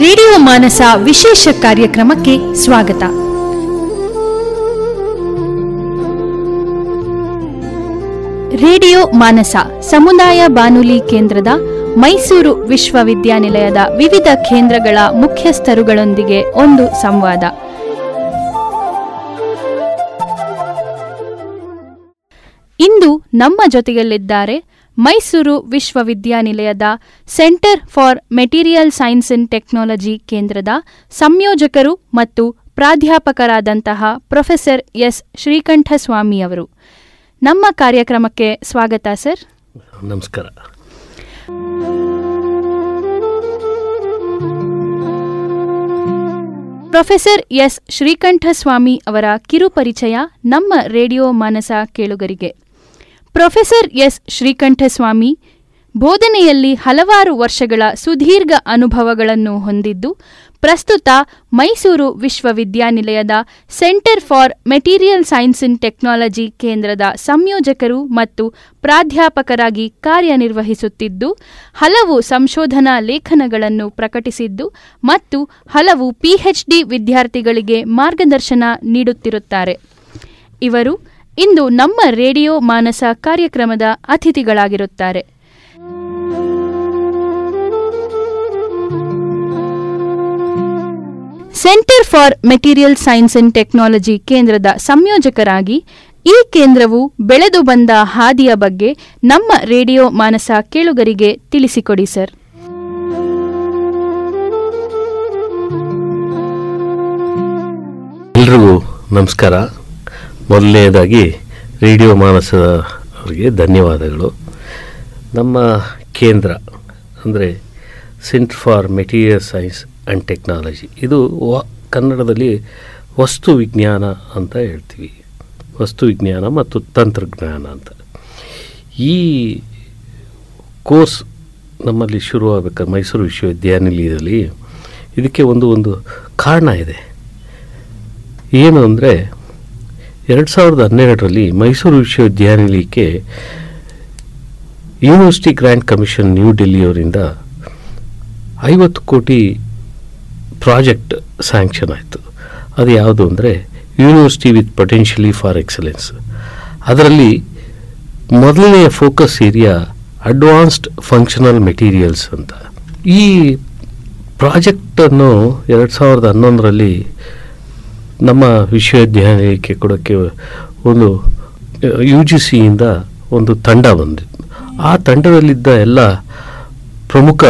Radio ಮಾನಸ ವಿಶೇಷ ಕಾರ್ಯಕ್ರಮಕ್ಕೆ ಸ್ವಾಗತ ರೇಡಿಯೋ ಮಾನಸ ಸಮುದಾಯ ಬಾನುಲಿ ಕೇಂದ್ರದ ಮೈಸೂರು ವಿಶ್ವವಿದ್ಯಾನಿಲಯದ ವಿವಿಧ ಕೇಂದ್ರಗಳ ಮುಖ್ಯಸ್ಥರುಗಳೊಂದಿಗೆ ಒಂದು ಸಂವಾದ ಇಂದು ನಮ್ಮ ಜೊತೆಯಲ್ಲಿದ್ದಾರೆ ಮೈಸೂರು ವಿಶ್ವವಿದ್ಯಾನಿಲಯದ centre for material science and technology ಕೇಂದ್ರದ ಸಂಯೋಜಕರು ಮತ್ತು ಪ್ರಾಧ್ಯಾಪಕರಾದಂತಹ ಪ್ರೊಫೆಸರ್ ಎಸ್ ಶ್ರೀಕಂಠಸ್ವಾಮಿ ಅವರು ನಮ್ಮ ಕಾರ್ಯಕ್ರಮಕ್ಕೆ ಸ್ವಾಗತ ಸರ್ ನಮಸ್ಕಾರ ಪ್ರೊಫೆಸರ್ ಎಸ್ ಶ್ರೀಕಂಠಸ್ವಾಮಿ ಅವರ ಕಿರುಪರಿಚಯ ನಮ್ಮ ರೇಡಿಯೋ ಮಾನಸ ಕೇಳುಗರಿಗೆ ಪ್ರೊಫೆಸರ್ ಎಸ್ ಶ್ರೀಕಂಠಸ್ವಾಮಿ ಬೋಧನೆಯಲ್ಲಿ ಹಲವಾರು ವರ್ಷಗಳ ಸುದೀರ್ಘ ಅನುಭವಗಳನ್ನು ಹೊಂದಿದ್ದು ಪ್ರಸ್ತುತ ಮೈಸೂರು ವಿಶ್ವವಿದ್ಯಾನಿಲಯದ centre for material science and technology ಕೇಂದ್ರದ ಸಂಯೋಜಕರು ಮತ್ತು ಪ್ರಾಧ್ಯಾಪಕರಾಗಿ ಕಾರ್ಯನಿರ್ವಹಿಸುತ್ತಿದ್ದು ಹಲವು ಸಂಶೋಧನಾ ಲೇಖನಗಳನ್ನು ಪ್ರಕಟಿಸಿದ್ದು ಮತ್ತು ಹಲವು ಪಿಎಚ್ಡಿ ವಿದ್ಯಾರ್ಥಿಗಳಿಗೆ ಮಾರ್ಗದರ್ಶನ ನೀಡುತ್ತಿರುತ್ತಾರೆ ಇವರು ಇಂದು ನಮ್ಮ ರೇಡಿಯೋ ಮಾನಸ ಕಾರ್ಯಕ್ರಮದ ಅತಿಥಿಗಳಾಗಿರುತ್ತಾರೆ centre for material science and technology ಕೇಂದ್ರದ ಸಂಯೋಜಕರಾಗಿ ಈ ಕೇಂದ್ರವು ಬೆಳೆದು ಬಂದ ಹಾದಿಯ ಬಗ್ಗೆ ನಮ್ಮ ರೇಡಿಯೋ ಮಾನಸ ಕೇಳುಗರಿಗೆ ತಿಳಿಸಿಕೊಡಿ ಸರ್ ಎಲ್ರಿಗೂ ನಮಸ್ಕಾರ ಮೊದಲನೇದಾಗಿ ರೇಡಿಯೋ ಮಾನಸ ಅವರಿಗೆ ಧನ್ಯವಾದಗಳು ನಮ್ಮ ಕೇಂದ್ರ ಅಂದರೆ centre for material science and technology ಇದು ವ ಕನ್ನಡದಲ್ಲಿ ವಸ್ತು ವಿಜ್ಞಾನ ಅಂತ ಹೇಳ್ತೀವಿ ವಸ್ತು ವಿಜ್ಞಾನ ಮತ್ತು ತಂತ್ರಜ್ಞಾನ ಅಂತ ಈ ಕೋರ್ಸ್ ನಮ್ಮಲ್ಲಿ ಶುರುವಾಗಬೇಕಾದ್ರೆ ಮೈಸೂರು ವಿಶ್ವವಿದ್ಯಾನಿಲಯದಲ್ಲಿ ಇದಕ್ಕೆ ಒಂದು ಒಂದು ಕಾರಣ ಇದೆ ಏನು ಅಂದರೆ ಎರಡು ಸಾವಿರದ ಹನ್ನೆರಡರಲ್ಲಿ ಮೈಸೂರು ವಿಶ್ವವಿದ್ಯಾನಿಲಯಕ್ಕೆ ಯೂನಿವರ್ಸಿಟಿ ಗ್ರ್ಯಾಂಟ್ ಕಮಿಷನ್ ನ್ಯೂ ಡೆಲ್ಲಿಯವರಿಂದ ಐವತ್ತು ಕೋಟಿ ಪ್ರಾಜೆಕ್ಟ್ ಸ್ಯಾಂಕ್ಷನ್ ಆಯಿತು ಅದು ಯಾವುದು ಅಂದರೆ university with potentially for excellence ಅದರಲ್ಲಿ ಮೊದಲನೆಯ focus area advanced functional materials ಅಂತ ಈ ಪ್ರಾಜೆಕ್ಟನ್ನು ಎರಡು ಸಾವಿರದ ಹನ್ನೊಂದರಲ್ಲಿ ನಮ್ಮ ವಿಶ್ವವಿದ್ಯಾನಿಲಯಕ್ಕೆ ಕೊಡೋಕ್ಕೆ ಒಂದು ಯು ಜಿ ಸಿಯಿಂದ ಒಂದು ತಂಡ ಬಂದಿತ್ತು ಆ ತಂಡದಲ್ಲಿದ್ದ ಎಲ್ಲ ಪ್ರಮುಖ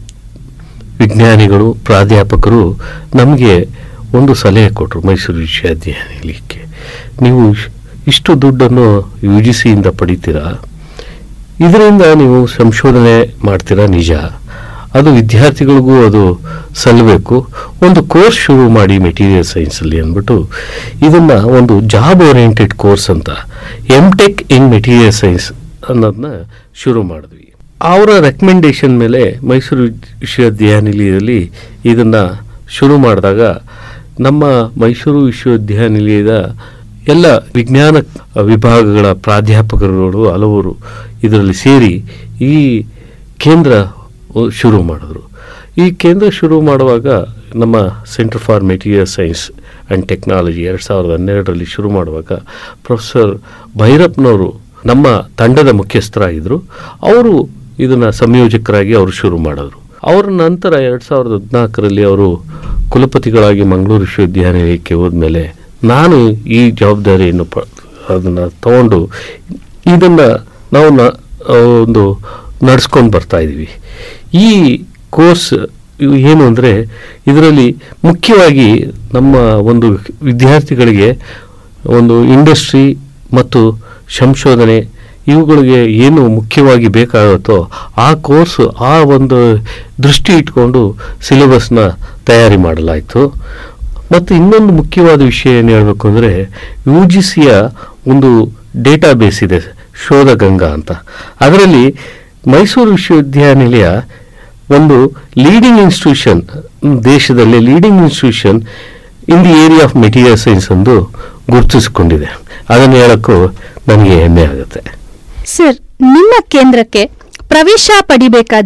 ವಿಜ್ಞಾನಿಗಳು ಪ್ರಾಧ್ಯಾಪಕರು ನಮಗೆ ಒಂದು ಸಲಹೆ ಕೊಟ್ಟರು ಮೈಸೂರು ವಿಶ್ವವಿದ್ಯಾನಿಲಯಕ್ಕೆ ನೀವು ಇಶ್- ಇಷ್ಟು ದುಡ್ಡನ್ನು ಯು ಜಿ ಸಿಯಿಂದ ಪಡಿತೀರಾ ಇದರಿಂದ ನೀವು ಸಂಶೋಧನೆ ಮಾಡ್ತೀರಾ ನಿಜ ಅದು ವಿದ್ಯಾರ್ಥಿಗಳಿಗೂ ಅದು ಸಲ್ಲಬೇಕು ಒಂದು ಕೋರ್ಸ್ ಶುರು ಮಾಡಿ ಮೆಟೀರಿಯಲ್ ಸೈನ್ಸಲ್ಲಿ ಅಂದ್ಬಿಟ್ಟು ಇದನ್ನು ಒಂದು ಜಾಬ್ ಓರಿಯೆಂಟೆಡ್ ಕೋರ್ಸ್ ಅಂತ M tech in material science ಅನ್ನೋದನ್ನ ಶುರು ಮಾಡಿದ್ವಿ ಅವರ ರೆಕಮೆಂಡೇಶನ್ ಮೇಲೆ ಮೈಸೂರು ವಿದ್- ವಿಶ್ವವಿದ್ಯಾನಿಲಯದಲ್ಲಿ ಇದನ್ನು ಶುರು ಮಾಡಿದಾಗ ನಮ್ಮ ಮೈಸೂರು ವಿಶ್ವವಿದ್ಯಾನಿಲಯದ ಎಲ್ಲ ವಿಜ್ಞಾನ ವಿಭಾಗಗಳ ಪ್ರಾಧ್ಯಾಪಕರುಗಳು ಹಲವರು ಇದರಲ್ಲಿ ಸೇರಿ ಈ ಕೇಂದ್ರ ಉ- ಶುರು ಮಾಡಿದ್ರು ಈ ಕೇಂದ್ರ ಶುರು ಮಾಡುವಾಗ ನಮ್ಮ centre for material science and technology ಎರಡು ಸಾವಿರದ ಹನ್ನೆರಡರಲ್ಲಿ ಶುರು ಮಾಡುವಾಗ ಪ್ರೊಫೆಸರ್ ಭೈರಪ್ಪನವರು ನಮ್ಮ ತಂಡದ ಮುಖ್ಯಸ್ಥರಾಗಿದ್ದರು ಅವರು ಇದನ್ನು ಸಂಯೋಜಕರಾಗಿ ಅವರು ಶುರು ಮಾಡಿದ್ರು ಅವರ ನಂತರ ಎರಡು ಸಾವಿರದ ಹದಿನಾಲ್ಕರಲ್ಲಿ ಅವರು ಕುಲಪತಿಗಳಾಗಿ ಮಂಗಳೂರು ವಿಶ್ವವಿದ್ಯಾನಿಲಯಕ್ಕೆ ಹೋದ್ಮೇಲೆ ನಾನು ಈ ಜವಾಬ್ದಾರಿಯನ್ನು ಪ ಅದನ್ನು ತಗೊಂಡು ಇದನ್ನು ನಾವು ನ ಆ, ಒಂದು ನಡೆಸ್ಕೊಂಡು ಬರ್ತಾ ಇದ್ದೀವಿ ಈ ಕೋರ್ಸ್ ಇವು ಏನು ಅಂದರೆ ಇದರಲ್ಲಿ ಮುಖ್ಯವಾಗಿ ನಮ್ಮ ಒಂದು ವಿದ್ಯಾರ್ಥಿಗಳಿಗೆ ಒಂದು ಇಂಡಸ್ಟ್ರಿ ಮತ್ತು ಸಂಶೋಧನೆ ಇವುಗಳಿಗೆ ಏನು ಮುಖ್ಯವಾಗಿ ಬೇಕಾಗುತ್ತೋ ಆ ಕೋರ್ಸ್ ಆ ಒಂದು ದೃಷ್ಟಿ ಇಟ್ಕೊಂಡು ಸಿಲೆಬಸ್ನ ತಯಾರಿ ಮಾಡಲಾಯಿತು ಮತ್ತು ಇನ್ನೊಂದು ಮುಖ್ಯವಾದ ವಿಷಯ ಏನು ಹೇಳಬೇಕು ಅಂದರೆ ಯು ಜಿ ಸಿಯ ಒಂದು ಡೇಟಾ ಬೇಸ್ ಇದೆ ಶೋಧಗಂಗಾ ಅಂತ ಅದರಲ್ಲಿ ಮೈಸೂರು ವಿಶ್ವವಿದ್ಯಾನಿಲಯ ಒಂದು ಲೀಡಿಂಗ್ ಇನ್ಸ್ಟಿಟ್ಯೂಷನ್ ದೇಶದಲ್ಲಿ leading institution in the area of material science ಎಂದು ಗುರುತಿಸಿಕೊಂಡಿದೆ ಅದನ್ನು ಹೇಳೋಕ್ಕೂ ನನಗೆ ಹೆಮ್ಮೆ ಆಗುತ್ತೆ ಸರ್ ನಿಮ್ಮ ಕೇಂದ್ರಕ್ಕೆ ಪ್ರವೇಶ ಪಡಿಬೇಕಾದ್ರೆ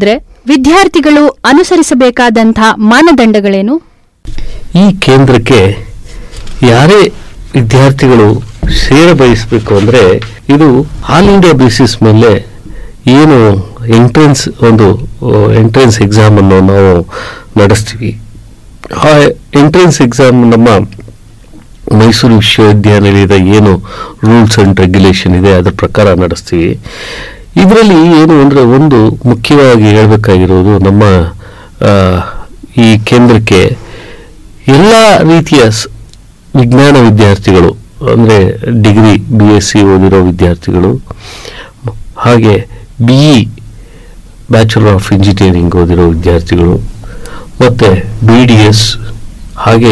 ವಿದ್ಯಾರ್ಥಿಗಳು ಅನುಸರಿಸಬೇಕಾದಂತಹ ಮಾನದಂಡಗಳೇನು ಈ ಕೇಂದ್ರಕ್ಕೆ ಯಾರೇ ವಿದ್ಯಾರ್ಥಿಗಳು ಸೇರ ಬಯಸಬೇಕು ಅಂದರೆ ಇದು ಆಲ್ ಇಂಡಿಯಾ ಬೇಸಿಸ್ ಮೇಲೆ ಏನು ಎಂಟ್ರೆನ್ಸ್ ಒಂದು ಎಂಟ್ರೆನ್ಸ್ ಎಕ್ಸಾಮನ್ನು ನಾವು ನಡೆಸ್ತೀವಿ ಆ ಎಂಟ್ರೆನ್ಸ್ ಎಕ್ಸಾಮ್ ನಮ್ಮ ಮೈಸೂರು ವಿಶ್ವವಿದ್ಯಾನಿಲಯದ ಏನು ರೂಲ್ಸ್ ಆ್ಯಂಡ್ ರೆಗ್ಯುಲೇಷನ್ ಇದೆ ಅದರ ಪ್ರಕಾರ ನಡೆಸ್ತೀವಿ ಇದರಲ್ಲಿ ಏನು ಅಂದರೆ ಒಂದು ಮುಖ್ಯವಾಗಿ ಹೇಳಬೇಕಾಗಿರೋದು ನಮ್ಮ ಆ, ಈ ಕೇಂದ್ರಕ್ಕೆ ಎಲ್ಲ ರೀತಿಯ ಸ್- ವಿಜ್ಞಾನ ವಿದ್ಯಾರ್ಥಿಗಳು ಅಂದರೆ ಡಿಗ್ರಿ ಬಿ ಎಸ್ ಸಿ ಓದಿರೋ ವಿದ್ಯಾರ್ಥಿಗಳು ಮ- ಹಾಗೆ B E bachelor of engineering ಓದಿರೋ ವಿದ್ಯಾರ್ಥಿಗಳು ಮತ್ತು ಬಿ ಡಿ ಎಸ್ ಹಾಗೆ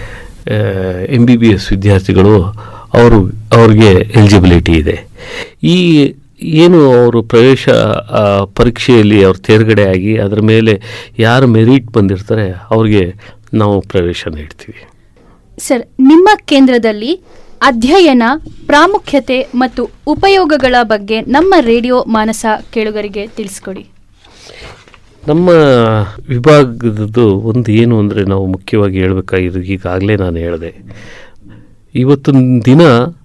ಎಮ್ ಬಿ ಬಿ ಎಸ್ ವಿದ್ಯಾರ್ಥಿಗಳು ಅವರು ಅವ್ರಿಗೆ ಎಲಿಜಿಬಿಲಿಟಿ ಇದೆ ಈ ಏನು ಅವರು ಪ್ರವೇಶ ಆ, ಪರೀಕ್ಷೆಯಲ್ಲಿ ಅವ್ರು ತೇರ್ಗಡೆ ಆಗಿ ಅದರ ಮೇಲೆ ಯಾರು ಮೆರಿಟ್ ಬಂದಿರ್ತಾರೆ ಅವ್ರಿಗೆ ನಾವು ಪ್ರವೇಶ ನೀಡ್ತೀವಿ ಸರ್ ನಿಮ್ಮ ಕೇಂದ್ರದಲ್ಲಿ ಅಧ್ಯಯನ ಪ್ರಾಮುಖ್ಯತೆ ಮತ್ತು ಉಪಯೋಗಗಳ ಬಗ್ಗೆ ನಮ್ಮ ರೇಡಿಯೋ ಮಾನಸ ಕೇಳುಗರಿಗೆ ತಿಳಿಸ್ಕೊಡಿ ನಮ್ಮ ವಿಭಾಗದ್ದು ಒಂದು ಏನು ಅಂದರೆ ನಾವು ಮುಖ್ಯವಾಗಿ ಹೇಳಬೇಕಾಗಿರೋದು ಈಗಾಗಲೇ ನಾನು ಹೇಳಿದೆ ಇವತ್ತಿನ ದಿನ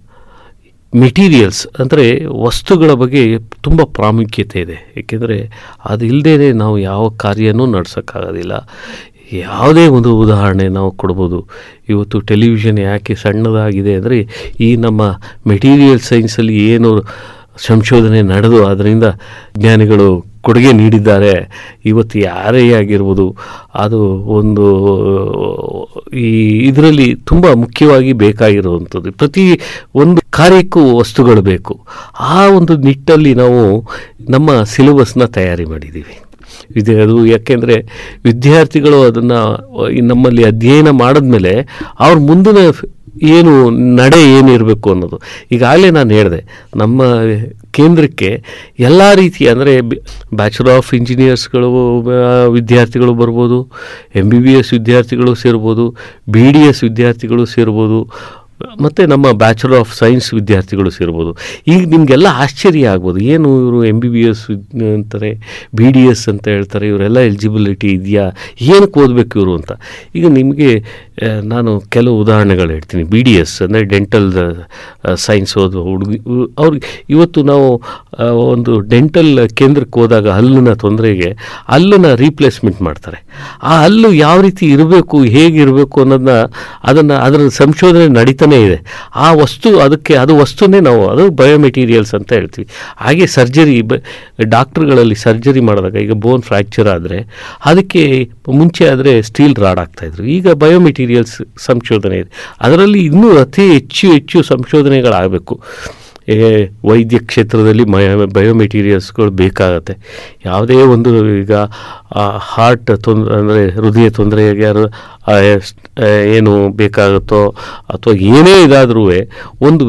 ಮೆಟೀರಿಯಲ್ಸ್ ಅಂದರೆ ವಸ್ತುಗಳ ಬಗ್ಗೆ ತುಂಬ ಪ್ರಾಮುಖ್ಯತೆ ಇದೆ ಏಕೆಂದರೆ ಅದು ಇಲ್ಲದೇ ನಾವು ಯಾವ ಕಾರ್ಯನೂ ನಡೆಸೋಕ್ಕಾಗೋದಿಲ್ಲ ಯಾವುದೇ ಒಂದು ಉದಾಹರಣೆ ನಾವು ಕೊಡ್ಬೋದು ಇವತ್ತು ಟೆಲಿವಿಷನ್ ಯಾಕೆ ಸಣ್ಣದಾಗಿದೆ ಅಂದರೆ ಈ ನಮ್ಮ ಮೆಟೀರಿಯಲ್ ಸೈನ್ಸಲ್ಲಿ ಏನು ಸಂಶೋಧನೆ ನಡೆದು ಅದರಿಂದ ವಿಜ್ಞಾನಿಗಳು ಕೊಡುಗೆ ನೀಡಿದ್ದಾರೆ ಇವತ್ತು ಯಾರೇ ಆಗಿರ್ಬೋದು ಅದು ಒಂದು ಈ ಇದರಲ್ಲಿ ತುಂಬ ಮುಖ್ಯವಾಗಿ ಬೇಕಾಗಿರುವಂಥದ್ದು ಪ್ರತಿ ಒಂದು ಕಾರ್ಯಕ್ಕೂ ವಸ್ತುಗಳು ಬೇಕು ಆ ಒಂದು ನಿಟ್ಟಲ್ಲಿ ನಾವು ನಮ್ಮ ಸಿಲೆಬಸ್ನ ತಯಾರಿ ಮಾಡಿದ್ದೀವಿ ಇದೆ ಅದು ಯಾಕೆಂದರೆ ವಿದ್ಯಾರ್ಥಿಗಳು ಅದನ್ನು ನಮ್ಮಲ್ಲಿ ಅಧ್ಯಯನ ಮಾಡಿದ್ಮೇಲೆ ಅವ್ರ ಮುಂದಿನ ಫ್- ಏನು ನಡೆ ಏನಿರಬೇಕು ಅನ್ನೋದು ಈಗಾಗಲೇ ನಾನು ಹೇಳಿದೆ ನಮ್ಮ ಕೇಂದ್ರಕ್ಕೆ ಎಲ್ಲ ರೀತಿಯ ಅಂದರೆ ಬ್ಯಾಚುಲರ್ ಆಫ್ ಇಂಜಿನಿಯರ್ಸ್ಗಳು ಆ, ವಿದ್ಯಾರ್ಥಿಗಳು ಬರ್ಬೋದು ಎಮ್ ಬಿ ಬಿ ಎಸ್ ವಿದ್ಯಾರ್ಥಿಗಳು ಸೇರ್ಬೋದು ಬಿ ಡಿ ಎಸ್ ವಿದ್ಯಾರ್ಥಿಗಳು ಸೇರ್ಬೋದು ಮತ್ತು ನಮ್ಮ ಬ್ಯಾಚುಲರ್ ಆಫ್ ಸೈನ್ಸ್ ವಿದ್ಯಾರ್ಥಿಗಳು ಸೇರ್ಬೋದು ಈಗ ನಿಮಗೆಲ್ಲ ಆಶ್ಚರ್ಯ ಆಗ್ಬೋದು ಏನು ಇವರು ಎಮ್ ಬಿ ಬಿ ಎಸ್ ಅಂತಾರೆ ಬಿ ಡಿ ಎಸ್ ಅಂತ ಹೇಳ್ತಾರೆ ಇವರೆಲ್ಲ ಎಲಿಜಿಬಿಲಿಟಿ ಇದೆಯಾ ಏನಕ್ಕೆ ಓದಬೇಕು ಇವರು ಅಂತ ಈಗ ನಿಮಗೆ ಆ, ನಾನು ಕೆಲವು ಉದಾಹರಣೆಗಳು ಹೇಳ್ತೀನಿ ಬಿ ಡಿ ಎಸ್ ಅಂದರೆ ಡೆಂಟಲ್ ಸೈನ್ಸ್ ಓದುವ ಹುಡುಗಿ ಅವ್ರಿಗೆ ಇವತ್ತು ನಾವು ಆ, ಒಂದು ಡೆಂಟಲ್ ಕೇಂದ್ರಕ್ಕೆ ಹೋದಾಗ ಹಲ್ಲಿನ ತೊಂದರೆಗೆ ಹಲ್ಲನ್ನ ರೀಪ್ಲೇಸ್ಮೆಂಟ್ ಮಾಡ್ತಾರೆ ಆ ಹಲ್ಲು ಯಾವ ರೀತಿ ಇರಬೇಕು ಹೇಗಿರಬೇಕು ಅನ್ನೋದನ್ನ ಅದನ್ನು ಅದರ ಸಂಶೋಧನೆ ನಡೀತಾನೇ ಇದೆ ಆ ವಸ್ತು ಅದಕ್ಕೆ ಅದು ವಸ್ತುನೇ ನಾವು ಅದು ಬಯೋಮೆಟೀರಿಯಲ್ಸ್ ಅಂತ ಹೇಳ್ತೀವಿ ಹಾಗೆ ಸರ್ಜರಿ ಬ ಡಾಕ್ಟ್ರುಗಳಲ್ಲಿ ಸರ್ಜರಿ ಮಾಡಿದಾಗ ಈಗ ಬೋನ್ ಫ್ರ್ಯಾಕ್ಚರ್ ಆದರೆ ಅದಕ್ಕೆ ಮುಂಚೆ ಆದರೆ ಸ್ಟೀಲ್ ರಾಡ್ ಆಗ್ತಾಯಿದ್ರು ಈಗ ಬಯೋಮೆಟೀರಿಯಲ್ಸ್ ಸಂಶೋಧನೆ ಇದೆ ಅದರಲ್ಲಿ ಇನ್ನೂ ಅತಿ ಹೆಚ್ಚು ಹೆಚ್ಚು ಸಂಶೋಧನೆಗಳಾಗಬೇಕು ಏ, ವೈದ್ಯ ಕ್ಷೇತ್ರದಲ್ಲಿ ಮಯ ಬಯೋಮೆಟೀರಿಯಲ್ಸ್ಗಳು ಬೇಕಾಗತ್ತೆ ಯಾವುದೇ ಒಂದು ಈಗ ಹಾರ್ಟ್ ತೊಂದರೆ ಅಂದರೆ ಹೃದಯ ತೊಂದರೆಗೆ ಯಾರು ಆ, ಎಸ್- ಆ, ಏನು ಬೇಕಾಗುತ್ತೋ ಅಥವಾ ಏನೇ ಇದಾದ್ರೂ ಒಂದು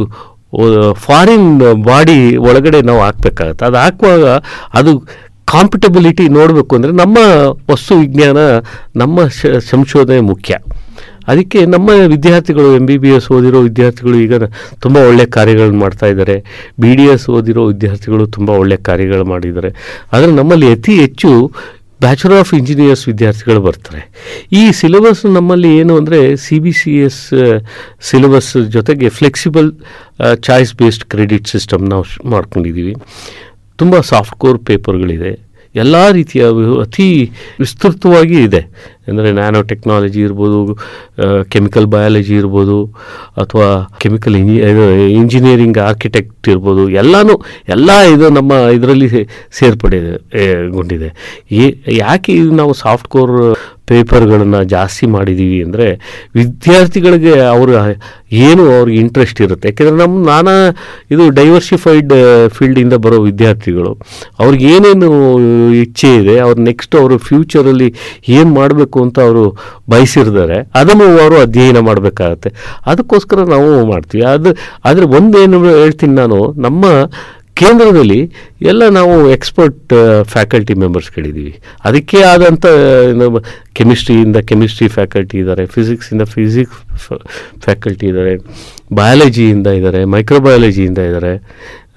ಫಾರಿನ್ ಬಾಡಿ ಒಳಗಡೆ ನಾವು ಹಾಕ್ಬೇಕಾಗತ್ತೆ ಅದು ಹಾಕುವಾಗ ಅದು ಕಾಂಪಿಟಬಿಲಿಟಿ ನೋಡಬೇಕು ಅಂದರೆ ನಮ್ಮ ವಸ್ತು ವಿಜ್ಞಾನ ನಮ್ಮ ಶ- ಸಂಶೋಧನೆ ಮುಖ್ಯ ಅದಕ್ಕೆ ನಮ್ಮ ವಿದ್ಯಾರ್ಥಿಗಳು ಎಮ್ ಬಿ ಬಿ ಎಸ್ ಓದಿರೋ ವಿದ್ಯಾರ್ಥಿಗಳು ಈಗ ತುಂಬ ಒಳ್ಳೆ ಕಾರ್ಯಗಳನ್ನು ಮಾಡ್ತಾ ಇದ್ದಾರೆ ಬಿ ಡಿ ಎಸ್ ಓದಿರೋ ವಿದ್ಯಾರ್ಥಿಗಳು ತುಂಬ ಒಳ್ಳೆ ಕಾರ್ಯಗಳು ಮಾಡಿದ್ದಾರೆ ಆದರೆ ನಮ್ಮಲ್ಲಿ ಅತಿ ಹೆಚ್ಚು ಬ್ಯಾಚುಲರ್ ಆಫ್ ಇಂಜಿನಿಯರ್ಸ್ ವಿದ್ಯಾರ್ಥಿಗಳು ಬರ್ತಾರೆ ಈ ಸಿಲೆಬಸ್ ನಮ್ಮಲ್ಲಿ ಏನು ಅಂದರೆ C B C S syllabus ಜೊತೆಗೆ flexible choice based credit system ನಾವು ಶ್- ಮಾಡ್ಕೊಂಡಿದ್ದೀವಿ ತುಂಬ ಸಾಫ್ಟ್ ಕೋರ್ ಪೇಪರ್ಗಳಿದೆ ಎಲ್ಲ ರೀತಿಯ ವಿ- ಅತಿ ವಿಸ್ತೃತವಾಗಿ ಇದೆ ಅಂದರೆ ನ್ಯಾನೋ ಟೆಕ್ನಾಲಜಿ ಇರ್ಬೋದು ಕೆಮಿಕಲ್ ಬಯಾಲಜಿ ಇರ್ಬೋದು ಅಥವಾ ಕೆಮಿಕಲ್ ಇಂಜಿ ಇಂಜಿನಿಯರಿಂಗ್ ಆರ್ಕಿಟೆಕ್ಟ್ ಇರ್ಬೋದು ಎಲ್ಲನೂ ಎಲ್ಲ ಇದು ನಮ್ಮ ಇದರಲ್ಲಿ ಸೇರ್ಪಡೆ ಗೊಂಡಿದೆ ಏ- ಯಾಕೆ ಇದು ನಾವು ಸಾಫ್ಟ್ ಕೋರ್ ಪೇಪರ್ಗಳನ್ನು ಜಾಸ್ತಿ ಮಾಡಿದ್ದೀವಿ ಅಂದರೆ ವಿದ್ಯಾರ್ಥಿಗಳಿಗೆ ಅವರು ಏನು ಅವ್ರಿಗೆ ಇಂಟ್ರೆಸ್ಟ್ ಇರುತ್ತೆ ಯಾಕೆಂದರೆ ನಮ್ಮ ನಾನಾ ಇದು ಡೈವರ್ಸಿಫೈಡ್ ಫೀಲ್ಡಿಂದ ಬರೋ ವಿದ್ಯಾರ್ಥಿಗಳು ಅವ್ರಿಗೆ ಏನೇನು ಇಚ್ಛೆ ಇದೆ ಅವ್ರು ನೆಕ್ಸ್ಟ್ ಅವರು ಫ್ಯೂಚರಲ್ಲಿ ಏನು ಮಾಡಬೇಕು ಅಂತ ಅವರು ಬಯಸಿರ್ತಾರೆ ಅದನ್ನು ಅವರು ಅಧ್ಯಯನ ಮಾಡಬೇಕಾಗತ್ತೆ ಅದಕ್ಕೋಸ್ಕರ ನಾವು ಮಾಡ್ತೀವಿ ಅದು ಆದರೆ ಒಂದೇನು ಹೇಳ್ತೀನಿ ನಾನು ನಮ್ಮ ಕೇಂದ್ರದಲ್ಲಿ ಎಲ್ಲ ನಾವು ಎಕ್ಸ್ಪರ್ಟ್ ಫ್ಯಾಕಲ್ಟಿ ಮೆಂಬರ್ಸ್ಗಳಿದ್ದೀವಿ ಅದಕ್ಕೆ ಆದಂಥ ನಮ್ಮ ಕೆಮಿಸ್ಟ್ರಿಯಿಂದ ಕೆಮಿಸ್ಟ್ರಿ ಫ್ಯಾಕಲ್ಟಿ ಇದ್ದಾರೆ ಫಿಸಿಕ್ಸಿಂದ ಫಿಸಿಕ್ಸ್ ಫ್ಯಾಕಲ್ಟಿ ಇದ್ದಾರೆ ಬಯಾಲಜಿಯಿಂದ ಇದ್ದಾರೆ ಮೈಕ್ರೋಬಯಾಲಜಿಯಿಂದ ಇದ್ದಾರೆ